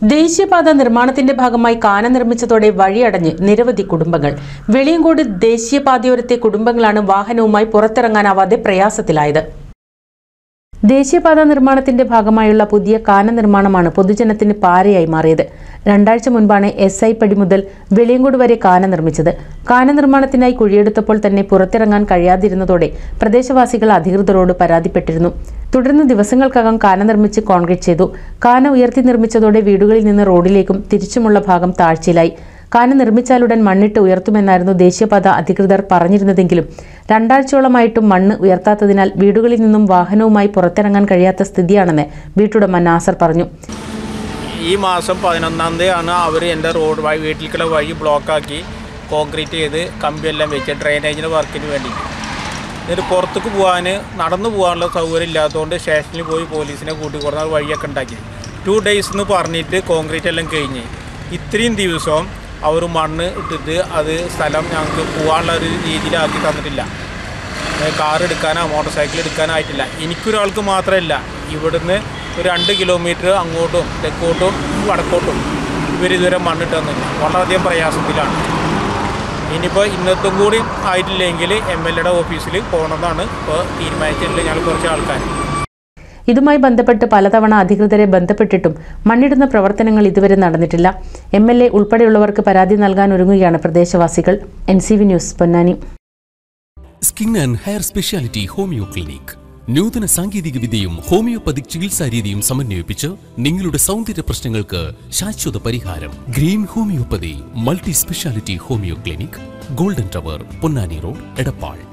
ദേശീയപാത നിർമ്മാണത്തിന്റെ ഭാഗമായി കാന നിർമ്മിച്ചതോടെ വഴിയടഞ്ഞ് നിരവധി കുടുംബങ്ങൾ വെളിയങ്കോട് ദേശീയപാതയോരത്തെ കുടുംബങ്ങളാണ് വാഹനവുമായി പുറത്തിറങ്ങാനാവാതെ പ്രയാസത്തിലായത് ദേശീയപാത നിർമ്മാണത്തിന്റെ ഭാഗമായുള്ള പുതിയ കാന നിർമ്മാണമാണ് പൊതുജനത്തിന് പാരയായി മാറിയത് രണ്ടാഴ്ച മുൻപാണ് എസ് ഐ പടി മുതൽ വെളിയങ്കോട് വരെ കാന നിർമ്മിച്ചത് കാന നിർമ്മാണത്തിനായി കുഴിയെടുത്തപ്പോൾ തന്നെ പുറത്തിറങ്ങാൻ കഴിയാതിരുന്നതോടെ പ്രദേശവാസികൾ അധികൃതരോട് പരാതിപ്പെട്ടിരുന്നു തുടർന്ന് ദിവസങ്ങൾക്കകം കാന നിർമ്മിച്ച് കോൺക്രീറ്റ് ചെയ്തു കാന ഉയർത്തി നിർമ്മിച്ചതോടെ വീടുകളിൽ നിന്ന് റോഡിലേക്കും തിരിച്ചുമുള്ള ഭാഗം താഴ്ചയിലായി കാന നിർമ്മിച്ചാലുടൻ മണ്ണിട്ട് ഉയർത്തുമെന്നായിരുന്നു ദേശീയപാത അധികൃതർ പറഞ്ഞിരുന്നതെങ്കിലും രണ്ടാഴ്ചയോളമായിട്ടും മണ്ണ് ഉയർത്താത്തതിനാൽ വീടുകളിൽ നിന്നും വാഹനവുമായി പുറത്തിറങ്ങാൻ കഴിയാത്ത സ്ഥിതിയാണെന്ന് വീട്ടുടമ നാസർ പറഞ്ഞു ഈ മാസം പതിനൊന്നാം തീയതിയാണ് അവർ എൻ്റെ റോഡ് വഴി വീട്ടിലേക്കുള്ള വഴി ബ്ലോക്കാക്കി കോൺക്രീറ്റ് ചെയ്ത് കമ്പിയെല്ലാം വെച്ച് ഡ്രെയിനേജിൻ്റെ വർക്കിന് വേണ്ടി എന്നിട്ട് പുറത്തേക്ക് പോകാൻ നടന്നു പോകാനുള്ള സൗകര്യം ഇല്ലാത്തതുകൊണ്ട് സ്റ്റേഷനിൽ പോയി പോലീസിനെ കൂട്ടിക്കൊടുന്ന വഴിയൊക്കെ ഉണ്ടാക്കി ടു ഡേയ്സ് എന്ന് പറഞ്ഞിട്ട് കോൺക്രീറ്റ് എല്ലാം കഴിഞ്ഞ് ഇത്രയും ദിവസം അവർ മണ്ണ് ഇട്ടിട്ട് അത് സ്ഥലം ഞങ്ങൾക്ക് പോകാനുള്ള ഒരു രീതിയിലാക്കി തന്നിട്ടില്ല കാർ എടുക്കാനോ മോട്ടോർ സൈക്കിൾ എടുക്കാനോ ആയിട്ടില്ല എനിക്കൊരാൾക്ക് മാത്രമല്ല ഇവിടുന്ന് ഒരു രണ്ട് കിലോമീറ്റർ അങ്ങോട്ടും തെക്കോട്ടും വടക്കോട്ടും ഇവരിതുവരെ മണ്ണിട്ട് തന്നില്ല വളരെയധികം പ്രയാസത്തിലാണ് ഇനിയിപ്പോൾ ഇന്നത്തും കൂടി ആയിട്ടില്ലെങ്കിൽ എം എൽ എയുടെ ഓഫീസിൽ പോകണമെന്നാണ് ഇപ്പോൾ തീരുമാനിച്ചിട്ടുള്ളത് ഞങ്ങൾ കുറച്ച് ആൾക്കാർ ഇതുമായി ബന്ധപ്പെട്ട് പലതവണ അധികൃതരെ ബന്ധപ്പെട്ടിട്ടും മണ്ണിടുന്ന പ്രവർത്തനങ്ങൾ ഇതുവരെ നടന്നിട്ടില്ല എം എൽ എ ഉൾപ്പെടെയുള്ളവർക്ക് പരാതി നൽകാൻ ഒരുങ്ങുകയാണ് പ്രദേശവാസികൾ N C V news Ponnani skin and hair speciality homeo clinic നൂതന സാങ്കേതിക വിദ്യയും ഹോമിയോപ്പതിക് ചികിത്സാ രീതിയും സമന്വയിപ്പിച്ച് നിങ്ങളുടെ സൗന്ദര്യ പ്രശ്നങ്ങൾക്ക് ശാശ്വത പരിഹാരം green homeopathy multi speciality homeo clinic golden tower Ponnani road Edappal